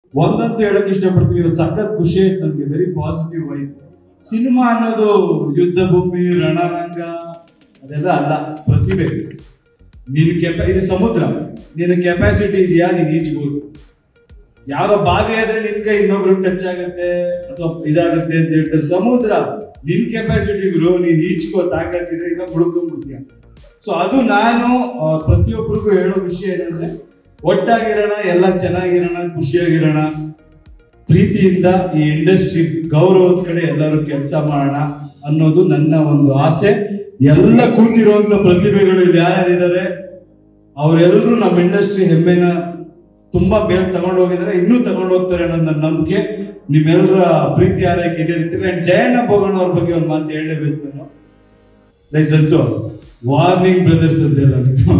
ಒಂದಂತೂ ಹೇಳಕ್ ಇಷ್ಟಪಡ್ತೀನಿ ಇವತ್ತು ಸಖತ್ ಖುಷಿ ಆಯ್ತು ನನಗೆ ವೆರಿ ಪಾಸಿಟಿವ್ ವೈಬ್ ಸಿನಿಮಾ ಅನ್ನೋದು ಯುದ್ಧ ಭೂಮಿ ರಣರಂಗ ಅದೆಲ್ಲ ಅಲ್ಲ ಪ್ರತಿಭೆ ನಿನ್ ಕೆಪ ಇದು ಸಮುದ್ರ ನಿನ್ನ ಕೆಪಾಸಿಟಿ ಇದೆಯಾ ನೀನ್ ಈಜ್ಬೋದು ಯಾವ್ದೋ ಬಾವಿ ಆದ್ರೆ ನಿನ್ ಕೈ ಇನ್ನೊಬ್ರು ಟಚ್ ಆಗುತ್ತೆ ಅಥವಾ ಇದಾಗುತ್ತೆ ಅಂತ ಹೇಳ್ತಾರೆ ಸಮುದ್ರ ನಿನ್ ಕೆಪಾಸಿಟಿ ಗುರು ನೀನ್ ಈಜ್ಕೋ ತಾಕತ್ತಿದ್ರೆ ಈಗ ಮುಡ್ಕೊಂಡ್ಬಿಡ್ತೀಯ ಸೊ ಅದು ನಾನು ಆ, ಪ್ರತಿಯೊಬ್ಬರಿಗೂ ಹೇಳೋ ವಿಷಯ ಏನಂದ್ರೆ ಒಟ್ಟಾಗಿರೋಣ ಎಲ್ಲ ಚೆನ್ನಾಗಿರೋಣ ಖುಷಿಯಾಗಿರೋಣ ಪ್ರೀತಿಯಿಂದ ಈ ಇಂಡಸ್ಟ್ರಿ ಗೌರವದ ಕಡೆ ಎಲ್ಲರೂ ಕೆಲಸ ಮಾಡೋಣ ಅನ್ನೋದು ನನ್ನ ಒಂದು ಆಸೆ ಎಲ್ಲ ಕೂತಿರುವಂತ ಪ್ರತಿಭೆಗಳು ಇಲ್ಲಿ ಯಾರ್ಯಾರಿದ್ದಾರೆ ಅವರೆಲ್ಲರೂ ನಮ್ಮ ಇಂಡಸ್ಟ್ರಿ ಹೆಮ್ಮೆನ ತುಂಬಾ ಬೇಗ ತಗೊಂಡು ಹೋಗಿದ್ದಾರೆ ಇನ್ನೂ ತಗೊಂಡು ಹೋಗ್ತಾರೆ ಅನ್ನೋದು ನನ್ನ ನಂಬಿಕೆ ನಿಮ್ಮೆಲ್ಲರ ಪ್ರೀತಿ ಆರೈಕೆ ಇದೇ ರೀತಿ ಅಂಡ್ ಜಯಣ್ಣ ಬೋಗಣ್ಣ ಅವ್ರ ಬಗ್ಗೆ ಒಂದು ಮಾತು ಹೇಳಲೇಬೇಕು ನಾನು ಲೈಸ್ ಅಂತು ವಾರ್ನಿಂಗ್ ಬ್ರದರ್ಸ್ ಅಂತೆಲ್ಲ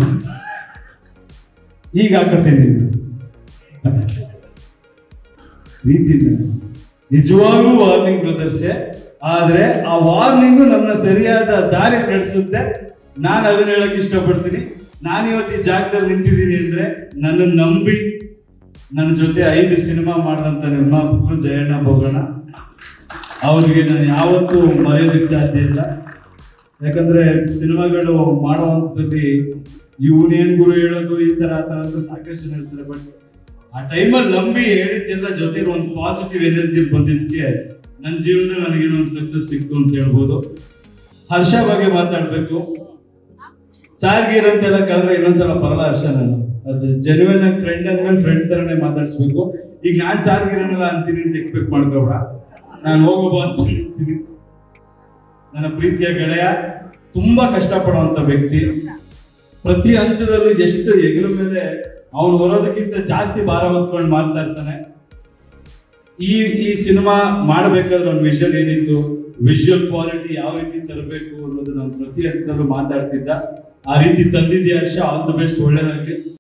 ಈಗ ಹಾಕತ್ತೀನಿ ರೀತಿಯಿಂದ ನಿಜವಾಗ್ಲೂ ವಾರ್ನಿಂಗ್ ಬ್ರದರ್ಸೇ ಆದ್ರೆ ಆ ವಾರ್ನಿಂಗು ನನ್ನ ಸರಿಯಾದ ದಾರಿ ನಡೆಸುತ್ತೆ ನಾನು ಅದನ್ನ ಹೇಳಕ್ ಇಷ್ಟಪಡ್ತೀನಿ ನಾನು ಇವತ್ತು ಈ ಜಾಗದಲ್ಲಿ ನಿಂತಿದ್ದೀನಿ ಅಂದ್ರೆ ನನ್ನ ನಂಬಿ ನನ್ನ ಜೊತೆ ಐದು ಸಿನಿಮಾ ಮಾಡಿದಂತ ನಿರ್ಮಾಪಕರು ಜಯಣ್ಣ ಬೋಗಣ್ಣ ಅವ್ರಿಗೆ ನಾನು ಯಾವತ್ತೂ ಮರೆಯೋದಕ್ಕೆ ಸಾಧ್ಯ ಇಲ್ಲ ಯಾಕಂದ್ರೆ ಸಿನಿಮಾಗಳು ಮಾಡುವಂಥದ್ದಲ್ಲಿ ಇವನೇನ್ ಗುರು ಹೇಳೋದು ಈ ತರ ಆ ತರ ಅಂತ ಸಾಕಷ್ಟು ಜನ ಹೇಳ್ತಾರೆ ಬಟ್ ಆ ಟೈಮಲ್ಲಿ ನಂಬಿ ಹೇಳಿದ್ದೆಲ್ಲ ಜೊತೆ ಒಂದು ಪಾಸಿಟಿವ್ ಎನರ್ಜಿ ಬಂದಿದ್ದಕ್ಕೆ ನನ್ನ ಜೀವನದಲ್ಲಿ ನನಗೇನೋ ಒಂದು ಸಕ್ಸಸ್ ಸಿಕ್ತು ಅಂತ ಹೇಳ್ಬೋದು ಹರ್ಷ ಬಗ್ಗೆ ಮಾತಾಡ್ಬೇಕು ಸಾರ್ಗೀರ್ ಅಂತೆಲ್ಲ ಕರೆದ್ರೆ ಇನ್ನೊಂದ್ಸಲ ಬರಲ್ಲ ಹರ್ಷ ನಾನು ಅದು ಜೆನ್ಯೂನ್ ಆಗಿ ಫ್ರೆಂಡ್ ಅಂದ್ಮೇಲೆ ಫ್ರೆಂಡ್ ತರನೇ ಮಾತಾಡ್ಸ್ಬೇಕು ಈಗ ನಾನ್ ಸಾರ್ಗೀರನ್ನೆಲ್ಲ ಅಂತೀನಿ ಅಂತ ಎಕ್ಸ್ಪೆಕ್ಟ್ ಮಾಡ್ಕೋಬೇಡ ನಾನು ಹೋಗೋಬ ಅಂತ ಹೇಳ್ತೀನಿ ನನ್ನ ಪ್ರೀತಿಯ ಗೆಳೆಯ ತುಂಬಾ ಕಷ್ಟಪಡುವಂತ ವ್ಯಕ್ತಿ ಪ್ರತಿ ಹಂತದಲ್ಲೂ ಎಷ್ಟು ಹೆಗಲ ಮೇಲೆ ಅವನು ಬರೋದಕ್ಕಿಂತ ಜಾಸ್ತಿ ಭಾರ ಹೊತ್ಕೊಂಡು ಮಾಡ್ತಾ ಇರ್ತಾನೆ ಈ ಈ ಸಿನಿಮಾ ಮಾಡಬೇಕಾದ್ರೆ ಒಂದು ವಿಷನ್ ಏನಿತ್ತು ವಿಜುವಲ್ ಕ್ವಾಲಿಟಿ ಯಾವ ರೀತಿ ತರಬೇಕು ಅನ್ನೋದು ನಾನು ಪ್ರತಿ ಹಂತದಲ್ಲೂ ಮಾತಾಡ್ತಿದ್ದ ಆ ರೀತಿ ತಂದಿದ್ದೆ ಹರ್ಷ ಆಲ್ ದ ಬೆಸ್ಟ್ ಒಳ್ಳೆದಾಗಲಿ